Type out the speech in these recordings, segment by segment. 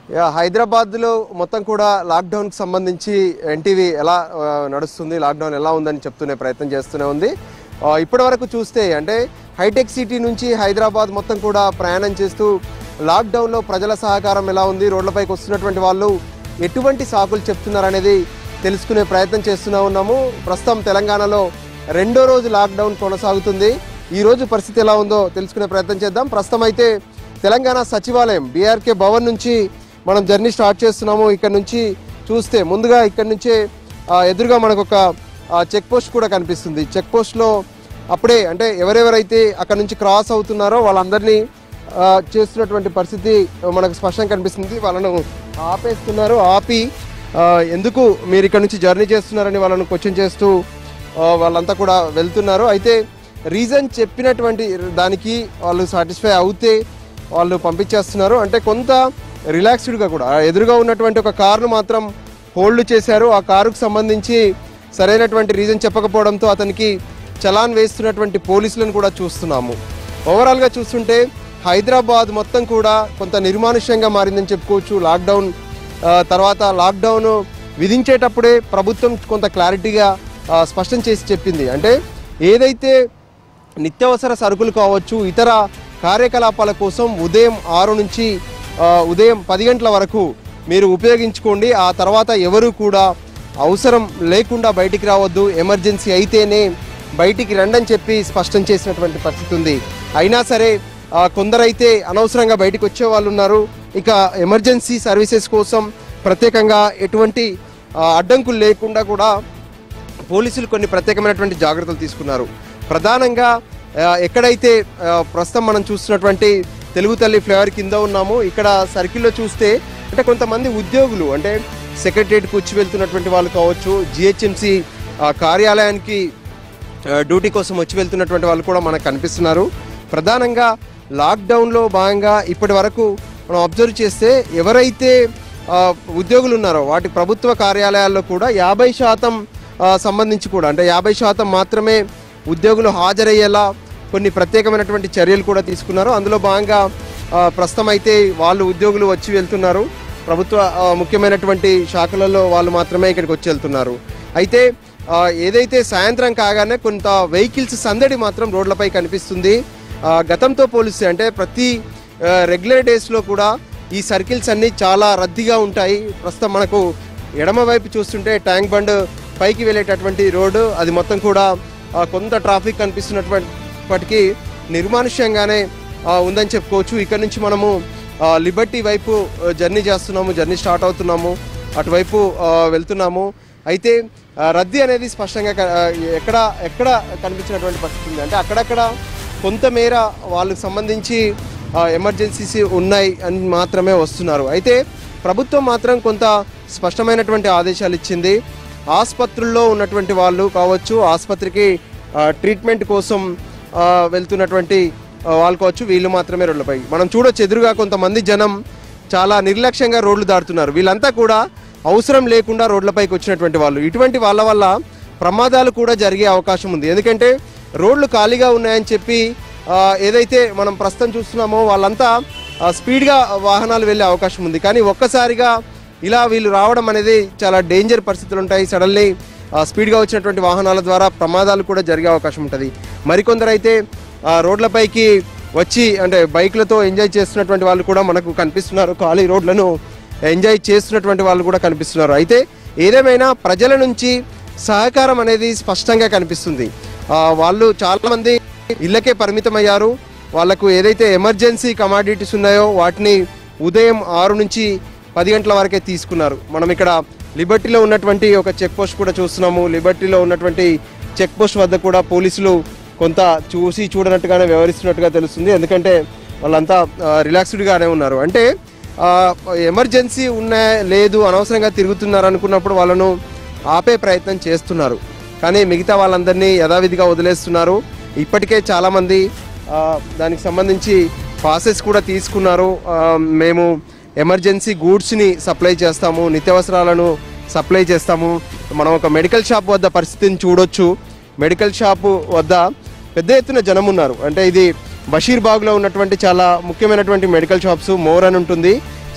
yeah, హైదరాబాద్లో మొత్తం కూడా లాక్డౌన్కి సంబంధించి ఎన్టీవీ ఎలా ఆ, నడుస్తుంది లాక్డౌన్ ఎలా ఉందని చెప్తునే ప్రయత్నం చేస్తూనే ఉంది ఆ, ఇప్పటి వరకు చూస్తే అంటే హైటెక్ సిటీ నుంచి హైదరాబాద్ మొత్తం కూడా ప్రయాణం చేస్తూ లాక్డౌన్లో ప్రజల సహకారం ఎలా ఉంది రోడ్లపైకి వస్తున్నటువంటి వాళ్ళు ఎటువంటి సాకులు చెప్తున్నారనేది తెలుసుకునే ప్రయత్నం చేస్తూనే ఉన్నాము ప్రస్తుతం తెలంగాణలో రెండో రోజు లాక్డౌన్ కొనసాగుతుంది ఈ రోజు పరిస్థితి ఎలా ఉందో తెలుసుకునే ప్రయత్నం చేద్దాం ప్రస్తుతం అయితే తెలంగాణ సచివాలయం బీఆర్కే భవన్ నుంచి మనం జర్నీ స్టార్ట్ చేస్తున్నాము ఇక్కడ నుంచి చూస్తే ముందుగా ఇక్కడ నుంచే ఆ, ఎదురుగా మనకు ఒక చెక్ పోస్ట్ కూడా కనిపిస్తుంది చెక్ పోస్ట్లో అప్పుడే అంటే ఎవరెవరైతే అక్కడ నుంచి క్రాస్ అవుతున్నారో వాళ్ళందరినీ ఆ, చేస్తున్నటువంటి పరిస్థితి మనకు స్పష్టంగా కనిపిస్తుంది వాళ్ళను ఆపేస్తున్నారు ఆపి ఆ, ఎందుకు మీరు ఇక్కడ నుంచి జర్నీ చేస్తున్నారని వాళ్ళను క్వశ్చన్ చేస్తూ ఆ, వాళ్ళంతా కూడా వెళ్తున్నారు అయితే రీజన్ చెప్పినటువంటి దానికి వాళ్ళు సాటిస్ఫై అవుతే వాళ్ళు పంపించేస్తున్నారు అంటే కొంత రిలాక్స్డ్గా కూడా ఆ ఎదురుగా ఉన్నటువంటి ఒక కారును మాత్రం హోల్డ్ చేశారు ఆ కారుకు సంబంధించి సరైనటువంటి రీజన్ చెప్పకపోవడంతో అతనికి చలాన్ వేస్తున్నటువంటి పోలీసులను కూడా చూస్తున్నాము ఓవరాల్గా చూస్తుంటే హైదరాబాద్ మొత్తం కూడా కొంత నిర్మానుష్యంగా మారిందని చెప్పుకోవచ్చు లాక్డౌన్ ఆ, తర్వాత లాక్డౌన్ విధించేటప్పుడే ప్రభుత్వం కొంత క్లారిటీగా ఆ, స్పష్టం చేసి చెప్పింది అంటే ఏదైతే నిత్యావసర సరుకులు కావచ్చు ఇతర కార్యకలాపాల కోసం ఉదయం ఆరు నుంచి ఆ, ఉదయం పది గంటల వరకు మీరు ఉపయోగించుకోండి ఆ తర్వాత ఎవరు కూడా అవసరం లేకుండా బయటికి రావద్దు ఎమర్జెన్సీ అయితేనే బయటికి రండని చెప్పి స్పష్టం చేసినటువంటి పరిస్థితి ఉంది అయినా సరే ఆ, కొందరైతే అనవసరంగా బయటికి వచ్చే వాళ్ళు ఉన్నారు ఇక ఎమర్జెన్సీ సర్వీసెస్ కోసం ప్రత్యేకంగా ఎటువంటి ఆ, అడ్డంకులు లేకుండా కూడా పోలీసులు కొన్ని ప్రత్యేకమైనటువంటి జాగ్రత్తలు తీసుకున్నారు ప్రధానంగా ఆ, ఎక్కడైతే ఆ, ప్రస్తుతం మనం చూస్తున్నటువంటి తెలుగు తల్లి ఫ్లేవర్ కింద ఉన్నామో ఇక్కడ సర్కిల్లో చూస్తే అంటే కొంతమంది ఉద్యోగులు అంటే సెక్రటరియట్కి వచ్చి వెళ్తున్నటువంటి వాళ్ళు కావచ్చు జిహెచ్ఎంసి కార్యాలయానికి ఆ, డ్యూటీ కోసం వచ్చి వెళ్తున్నటువంటి వాళ్ళు కూడా మనకు కనిపిస్తున్నారు ప్రధానంగా లాక్డౌన్లో భాగంగా ఇప్పటి వరకు మనం అబ్జర్వ్ చేస్తే ఎవరైతే ఆ, ఉద్యోగులు ఉన్నారో వాటి ప్రభుత్వ కార్యాలయాల్లో కూడా యాభై శాతం ఆ, సంబంధించి కూడా అంటే యాభై శాతం మాత్రమే ఉద్యోగులు హాజరయ్యేలా కొన్ని ప్రత్యేకమైనటువంటి చర్యలు కూడా తీసుకున్నారు అందులో భాగంగా ఆ, ప్రస్తుతం అయితే వాళ్ళు ఉద్యోగులు వచ్చి వెళ్తున్నారు ప్రభుత్వ ఆ, ముఖ్యమైనటువంటి శాఖలలో వాళ్ళు మాత్రమే ఇక్కడికి వచ్చి వెళ్తున్నారు అయితే ఆ, ఏదైతే సాయంత్రం కాగానే కొంత వెహికల్స్ సందడి మాత్రం రోడ్లపై కనిపిస్తుంది ఆ, గతంతో పోలిస్తే అంటే ప్రతి ఆ, రెగ్యులర్ డేస్లో కూడా ఈ సర్కిల్స్ అన్నీ చాలా రద్దీగా ఉంటాయి ప్రస్తుతం మనకు ఎడమ వైపు చూస్తుంటే ట్యాంక్ బండ్ పైకి వెళ్ళేటటువంటి రోడ్డు అది మొత్తం కూడా ఆ, కొంత ట్రాఫిక్ కనిపిస్తున్నప్పటికీ నిర్మానుష్యంగానే ఆ, ఉందని చెప్పుకోవచ్చు ఇక్కడ నుంచి మనము ఆ, లిబర్టీ వైపు ఆ, జర్నీ చేస్తున్నాము జర్నీ స్టార్ట్ అవుతున్నాము అటువైపు ఆ, వెళ్తున్నాము అయితే ఆ, రద్దీ అనేది స్పష్టంగా క- ఆ, ఎక్కడ ఎక్కడ కనిపించినటువంటి పరిస్థితి ఉంది అంటే అక్కడక్కడ కొంతమేర వాళ్ళకి సంబంధించి ఎమర్జెన్సీస్ ఉన్నాయి అని మాత్రమే వస్తున్నారు అయితే ప్రభుత్వం మాత్రం కొంత స్పష్టమైనటువంటి ఆదేశాలు ఇచ్చింది ఆసుపత్రుల్లో ఉన్నటువంటి వాళ్ళు కావచ్చు ఆసుపత్రికి ఆ, ట్రీట్మెంట్ కోసం ఆ, వెళ్తున్నటువంటి ఆ, వాళ్ళు కావచ్చు వీళ్ళు మాత్రమే రోడ్లపై మనం చూడొచ్చు ఎదురుగా కొంతమంది జనం చాలా నిర్లక్ష్యంగా రోడ్లు దాటుతున్నారు వీళ్ళంతా కూడా అవసరం లేకుండా రోడ్లపైకి వచ్చినటువంటి వాళ్ళు ఇటువంటి వాళ్ళ వల్ల ప్రమాదాలు కూడా జరిగే అవకాశం ఉంది ఎందుకంటే రోడ్లు ఖాళీగా ఉన్నాయని చెప్పి ఆ, ఏదైతే మనం ప్రస్తుతం చూస్తున్నామో వాళ్ళంతా ఆ, స్పీడ్గా వాహనాలు వెళ్ళే అవకాశం ఉంది కానీ ఒక్కసారిగా ఇలా వీళ్ళు రావడం అనేది చాలా డేంజర్ పరిస్థితులు ఉంటాయి సడన్లీ స్పీడ్గా వచ్చినటువంటి వాహనాల ద్వారా ప్రమాదాలు కూడా జరిగే అవకాశం ఉంటుంది మరికొందరు అయితే ఆ, రోడ్లపైకి వచ్చి అంటే బైక్లతో ఎంజాయ్ చేస్తున్నటువంటి వాళ్ళు కూడా మనకు కనిపిస్తున్నారు ఖాళీ రోడ్లను ఎంజాయ్ చేస్తున్నటువంటి వాళ్ళు కూడా కనిపిస్తున్నారు అయితే ఏదేమైనా ప్రజల నుంచి సహకారం అనేది స్పష్టంగా కనిపిస్తుంది ఆ, వాళ్ళు చాలామంది ఇళ్ళకే పరిమితమయ్యారు వాళ్ళకు ఏదైతే ఎమర్జెన్సీ కమాడిటీస్ ఉన్నాయో వాటిని ఉదయం ఆరు నుంచి పది గంటల వరకే తీసుకున్నారు మనం ఇక్కడ లిబర్టీలో ఉన్నటువంటి ఒక చెక్ పోస్ట్ కూడా చూస్తున్నాము లిబర్టీలో ఉన్నటువంటి చెక్ పోస్ట్ వద్ద కూడా పోలీసులు కొంత చూసి చూడనట్టుగానే వ్యవహరిస్తున్నట్టుగా తెలుస్తుంది ఎందుకంటే వాళ్ళంతా ఆ, రిలాక్స్డ్గానే ఉన్నారు అంటే ఆ, ఎమర్జెన్సీ ఉన్న లేదు అనవసరంగా తిరుగుతున్నారు అనుకున్నప్పుడు వాళ్ళను ఆపే ప్రయత్నం చేస్తున్నారు కానీ మిగతా వాళ్ళందరినీ యథావిధిగా వదిలేస్తున్నారు ఇప్పటికే చాలామంది ఆ, దానికి సంబంధించి పాసెస్ కూడా తీసుకున్నారు ఆ, మేము ఎమర్జెన్సీ గూడ్స్ని సప్లై చేస్తాము నిత్యావసరాలను సప్లై చేస్తాము మనం ఒక మెడికల్ షాప్ వద్ద పరిస్థితిని చూడొచ్చు మెడికల్ షాపు వద్ద పెద్ద ఎత్తున జనం ఉన్నారు అంటే ఇది బషీర్బాగ్లో ఉన్నటువంటి చాలా ముఖ్యమైనటువంటి మెడికల్ షాప్స్ మోర్ అని ఉంటుంది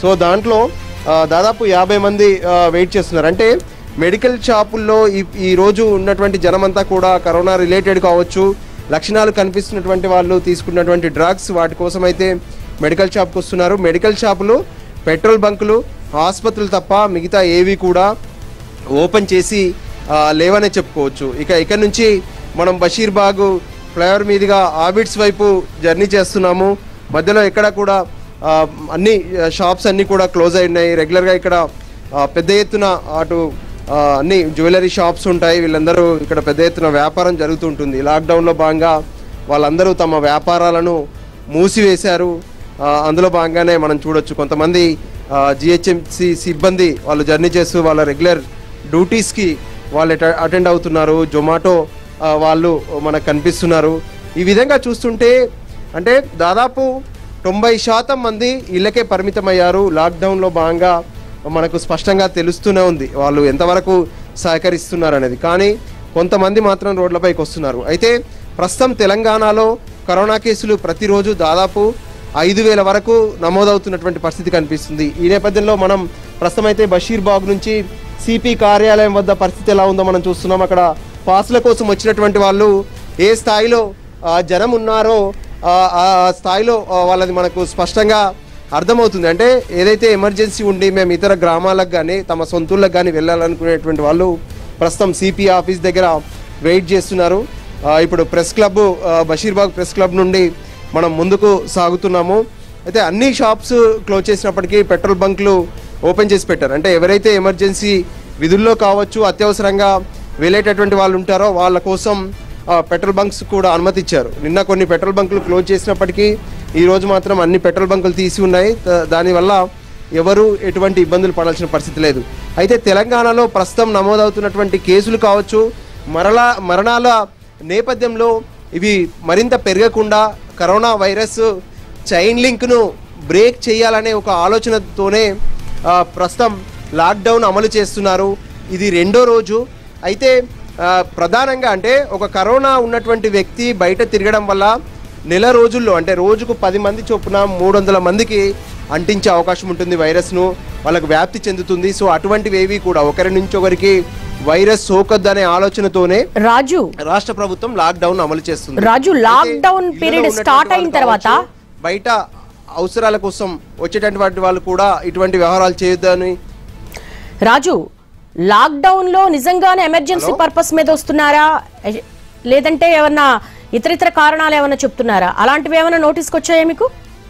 సో దాంట్లో ఆ, దాదాపు యాభై మంది ఆ, వెయిట్ చేస్తున్నారు అంటే మెడికల్ షాపుల్లో ఈ ఈ రోజు ఉన్నటువంటి జనమంతా కూడా కరోనా రిలేటెడ్ కావచ్చు లక్షణాలు కనిపిస్తున్నటువంటి వాళ్ళు తీసుకున్నటువంటి డ్రగ్స్ వాటి కోసం అయితే మెడికల్ షాప్కి వస్తున్నారు మెడికల్ షాపులు పెట్రోల్ బంకులు ఆసుపత్రులు తప్ప మిగతా ఏవి కూడా ఓపెన్ చేసి ఆ, లేవనే చెప్పుకోవచ్చు ఇక ఇక్కడ నుంచి మనం బషీర్బాగ్ ఫ్లైఓవర్ మీదుగా ఆబిడ్స్ వైపు జర్నీ చేస్తున్నాము మధ్యలో ఎక్కడ కూడా ఆ, అన్ని షాప్స్ అన్నీ కూడా క్లోజ్ అయి ఉన్నాయి రెగ్యులర్గా ఇక్కడ ఆ, పెద్ద ఎత్తున అటు ఆ, అన్ని జ్యువెలరీ షాప్స్ ఉంటాయి వీళ్ళందరూ ఇక్కడ పెద్ద ఎత్తున వ్యాపారం జరుగుతుంటుంది లాక్డౌన్లో భాగంగా వాళ్ళందరూ తమ వ్యాపారాలను మూసివేశారు ఆ, అందులో భాగంగానే మనం చూడొచ్చు కొంతమంది జిహెచ్ఎంసి సిబ్బంది వాళ్ళు జర్నీ చేస్తూ వాళ్ళ రెగ్యులర్ డ్యూటీస్కి వాళ్ళు అట- అటెండ్ అవుతున్నారు జొమాటో ఆ, వాళ్ళు మనకు కనిపిస్తున్నారు ఈ విధంగా చూస్తుంటే అంటే దాదాపు తొంభై శాతం మంది ఇళ్ళకే పరిమితమయ్యారు లాక్డౌన్లో భాగంగా మనకు స్పష్టంగా తెలుస్తూనే ఉంది వాళ్ళు ఎంతవరకు సహకరిస్తున్నారు అనేది కానీ కొంతమంది మాత్రం రోడ్లపైకి వస్తున్నారు అయితే ప్రస్తుతం తెలంగాణలో కరోనా కేసులు ప్రతిరోజు దాదాపు ఐదు వేల వరకు నమోదవుతున్నటువంటి పరిస్థితి కనిపిస్తుంది ఈ నేపథ్యంలో మనం ప్రస్తుతం అయితే బషీర్బాగ్ నుంచి సిపి కార్యాలయం వద్ద పరిస్థితి ఎలా ఉందో మనం చూస్తున్నాం అక్కడ పాసుల కోసం వచ్చినటువంటి వాళ్ళు ఏ స్థాయిలో ఆ, జనం ఉన్నారో ఆ, ఆ స్థాయిలో ఆ, వాళ్ళది మనకు స్పష్టంగా అర్థమవుతుంది అంటే ఏదైతే ఎమర్జెన్సీ ఉండి మేము ఇతర గ్రామాలకు కానీ తమ సొంతూళ్ళకి కానీ వెళ్ళాలనుకునేటువంటి వాళ్ళు ప్రస్తుతం సిపి ఆఫీస్ దగ్గర వెయిట్ చేస్తున్నారు ఆ, ఇప్పుడు ప్రెస్ క్లబ్ ఆ, బషీర్బాగ్ ప్రెస్ క్లబ్ నుండి మనం ముందుకు సాగుతున్నాము అయితే అన్ని షాప్స్ క్లోజ్ చేసినప్పటికీ పెట్రోల్ బంక్లు ఓపెన్ చేసి పెట్టారు అంటే ఎవరైతే ఎమర్జెన్సీ విధుల్లో కావచ్చు అత్యవసరంగా వెళ్ళేటటువంటి వాళ్ళు ఉంటారో వాళ్ళ కోసం ఆ, పెట్రోల్ బంక్స్ కూడా అనుమతి ఇచ్చారు నిన్న కొన్ని పెట్రోల్ బంకులు క్లోజ్ చేసినప్పటికీ ఈ రోజు మాత్రం అన్ని పెట్రోల్ బంకులు తీసి ఉన్నాయి ద- దానివల్ల ఎవరు ఎటువంటి ఇబ్బందులు పడాల్సిన పరిస్థితి లేదు అయితే తెలంగాణలో ప్రస్తుతం నమోదవుతున్నటువంటి కేసులు కావచ్చు మరలా మరణాల నేపథ్యంలో ఇవి మరింత పెరగకుండా కరోనా వైరస్ చైన్ లింక్ను బ్రేక్ చేయాలనే ఒక ఆలోచనతోనే ఆ, ప్రస్తుతం లాక్డౌన్ అమలు చేస్తున్నారు ఇది రెండో రోజు అయితే ఆ, ప్రధానంగా అంటే ఒక కరోనా ఉన్నటువంటి వ్యక్తి బయట తిరగడం వల్ల నెల రోజుల్లో అంటే రోజుకు పది మంది చొప్పున మూడు వందల మందికి అంటించే అవకాశం ఉంటుంది వైరస్ను వాళ్ళకు వ్యాప్తి చెందుతుంది సో అటువంటివి ఏవి కూడా ఒకరి నుంచి ఒకరికి వైరస్ సోకొద్దనే ఆలోచనతోనే రాజు రాష్ట్ర ప్రభుత్వం లాక్డౌన్ అమలు చేస్తుంది రాజు, అయితే లాక్డౌన్ ఇళ్లలో పీరియడ్ ఉన్నటువంటి స్టార్ట్ అయిన వాళ్ళు తర్వాత కావచ్చు, బయట అవసరాల కోసం వచ్చేటటువంటి వాళ్ళు కూడా ఇటువంటి వ్యవహారాలు చేయొద్దని రాజు లాక్డౌన్ లో నిజంగానే ఎమర్జెన్సీ పర్పస్ మీద వస్తున్నారా ఎ- లేదంటే ఏమన్నా ఇతర ఇతర కారణాలు ఏమన్నా చెప్తున్నారా అలాంటివి ఏమైనా నోటీస్కి వచ్చాయా మీకు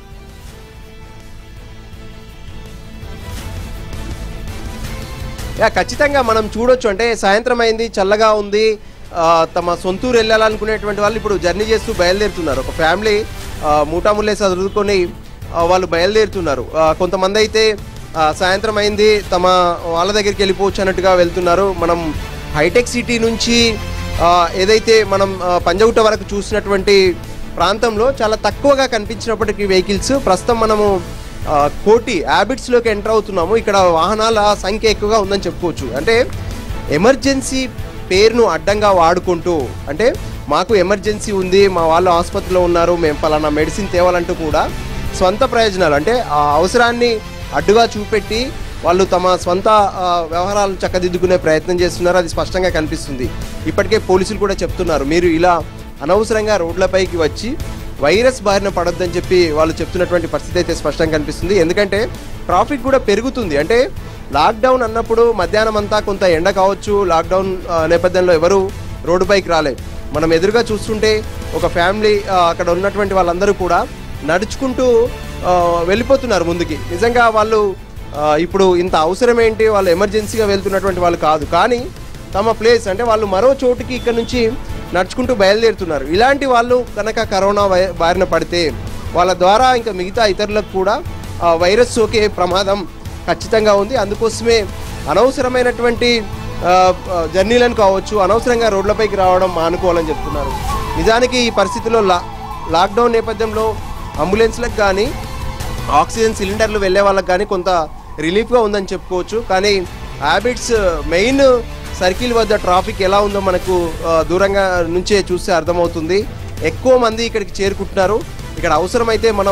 యా ఖచ్చితంగా మనం చూడొచ్చు అంటే సాయంత్రం అయింది చల్లగా ఉంది ఆ, తమ సొంతూరు వెళ్ళాలనుకునేటువంటి వాళ్ళు ఇప్పుడు జర్నీ చేస్తూ బయలుదేరుతున్నారు ఒక ఫ్యామిలీ ఆ, మూటాముల్లే చదువుకొని ఆ, వాళ్ళు బయలుదేరుతున్నారు ఆ, కొంతమంది అయితే ఆ, సాయంత్రం అయింది తమ వాళ్ళ దగ్గరికి వెళ్ళిపోవచ్చు అన్నట్టుగా వెళ్తున్నారు మనం హైటెక్ సిటీ నుంచి ఆ, ఏదైతే మనం ఆ, పంజగుట్ట వరకు చూసినటువంటి ప్రాంతంలో చాలా తక్కువగా కనిపించినప్పటికీ వెహికల్స్ ప్రస్తుతం మనము ఆ, కోటి హ్యాబిట్స్లోకి ఎంటర్ అవుతున్నాము ఇక్కడ వాహనాల సంఖ్య ఎక్కువగా ఉందని చెప్పుకోవచ్చు అంటే ఎమర్జెన్సీ పేరును అడ్డంగా వాడుకుంటూ అంటే మాకు ఎమర్జెన్సీ ఉంది మా వాళ్ళు ఆసుపత్రిలో ఉన్నారు మేము పలానా మెడిసిన్ తేవాలంటూ కూడా స్వంత ప్రయోజనాలు అంటే ఆ అవసరాన్ని అడ్డుగా చూపెట్టి వాళ్ళు తమ స్వంత ఆ, వ్యవహారాలను చక్కదిద్దుకునే ప్రయత్నం చేస్తున్నారు అది స్పష్టంగా కనిపిస్తుంది ఇప్పటికే పోలీసులు కూడా చెప్తున్నారు మీరు ఇలా అనవసరంగా రోడ్లపైకి వచ్చి వైరస్ బారిన పడొద్దని చెప్పి వాళ్ళు చెప్తున్నటువంటి పరిస్థితి అయితే స్పష్టంగా కనిపిస్తుంది ఎందుకంటే ట్రాఫిక్ కూడా పెరుగుతుంది అంటే లాక్డౌన్ అన్నప్పుడు మధ్యాహ్నం అంతా కొంత ఎండ కావచ్చు లాక్డౌన్ ఆ, నేపథ్యంలో ఎవరు రోడ్డుపైకి రాలేదు మనం ఎదురుగా చూస్తుంటే ఒక ఫ్యామిలీ ఆ, అక్కడ ఉన్నటువంటి వాళ్ళందరూ కూడా నడుచుకుంటూ ఆ, వెళ్ళిపోతున్నారు ముందుకి నిజంగా వాళ్ళు ఆ, ఇప్పుడు ఇంత అవసరం ఏంటి వాళ్ళు ఎమర్జెన్సీగా వెళ్తున్నటువంటి వాళ్ళు కాదు కానీ తమ ప్లేస్ అంటే వాళ్ళు మరో చోటుకి ఇక్కడ నుంచి నడుచుకుంటూ బయలుదేరుతున్నారు ఇలాంటి వాళ్ళు కనుక కరోనా వై- బారిన పడితే వాళ్ళ ద్వారా ఇంకా మిగతా ఇతరులకు కూడా ఆ వైరస్ సోకే ప్రమాదం ఖచ్చితంగా ఉంది అందుకోసమే అనవసరమైనటువంటి ఆ, ఆ, జర్నీలను కావచ్చు అనవసరంగా రోడ్లపైకి రావడం మానుకోవాలని చెప్తున్నారు నిజానికి ఈ పరిస్థితిలో లా లాక్డౌన్ నేపథ్యంలో అంబులెన్స్లకు కానీ ఆక్సిజన్ సిలిండర్లు వెళ్ళే వాళ్ళకి కానీ కొంత రిలీఫ్గా ఉందని చెప్పుకోవచ్చు కానీ హ్యాబిట్స్ మెయిన్ సర్కిల్ వద్ద ట్రాఫిక్ ఎలా ఉందో మనకు ఆ, దూరంగా నుంచే చూస్తే అర్థమవుతుంది ఎక్కువ మంది ఇక్కడికి చేరుకుంటున్నారు ఇక్కడ అవసరమైతే మనం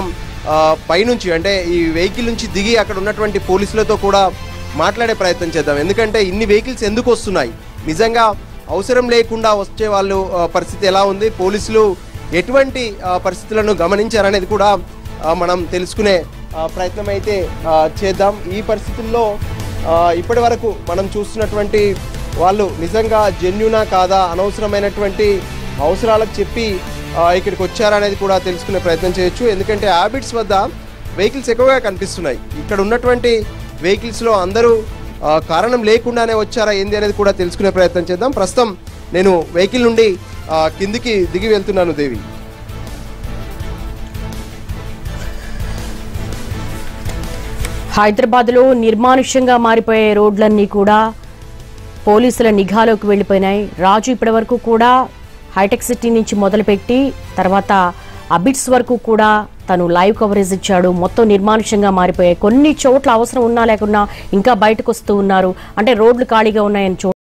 ఆ, పైనుంచి అంటే ఈ వెహికల్ నుంచి దిగి అక్కడ ఉన్నటువంటి పోలీసులతో కూడా మాట్లాడే ప్రయత్నం చేద్దాం ఎందుకంటే ఇన్ని వెహికల్స్ ఎందుకు వస్తున్నాయి నిజంగా అవసరం లేకుండా వచ్చే వాళ్ళు ఆ, పరిస్థితి ఎలా ఉంది పోలీసులు ఎటువంటి ఆ, పరిస్థితులను గమనించారనేది కూడా ఆ, మనం తెలుసుకునే ఆ, ప్రయత్నం అయితే ఆ, చేద్దాం ఈ పరిస్థితుల్లో ఆ, ఇప్పటి వరకు మనం చూస్తున్నటువంటి వాళ్ళు నిజంగా జెన్యునా కాదా అనవసరమైనటువంటి అవసరాలకు చెప్పి ఆ, ఇక్కడికి వచ్చారనేది కూడా తెలుసుకునే ప్రయత్నం చేయొచ్చు ఎందుకంటే హ్యాబిట్స్ వద్ద వెహికల్స్ ఎక్కువగా కనిపిస్తున్నాయి ఇక్కడ ఉన్నటువంటి వెహికల్స్లో అందరూ ఆ, కారణం లేకుండానే వచ్చారా ఏంది అనేది కూడా తెలుసుకునే ప్రయత్నం చేద్దాం ప్రస్తుతం నేను వెహికల్ నుండి ఆ, కిందికి దిగి వెళ్తున్నాను దేవి హైదరాబాద్లో నిర్మానుష్యంగా మారిపోయే రోడ్లన్నీ కూడా పోలీసుల నిఘాలోకి వెళ్ళిపోయినాయి రాజు ఇప్పటి వరకు కూడా హైటెక్ సిటీ నుంచి మొదలుపెట్టి తర్వాత అబిట్స్ వరకు కూడా తను లైవ్ కవరేజ్ ఇచ్చాడు మొత్తం నిర్మానుష్యంగా మారిపోయాయి కొన్ని చోట్ల అవసరం ఉన్నా లేకున్నా ఇంకా బయటకు వస్తూ ఉన్నారు అంటే రోడ్లు ఖాళీగా ఉన్నాయని చూ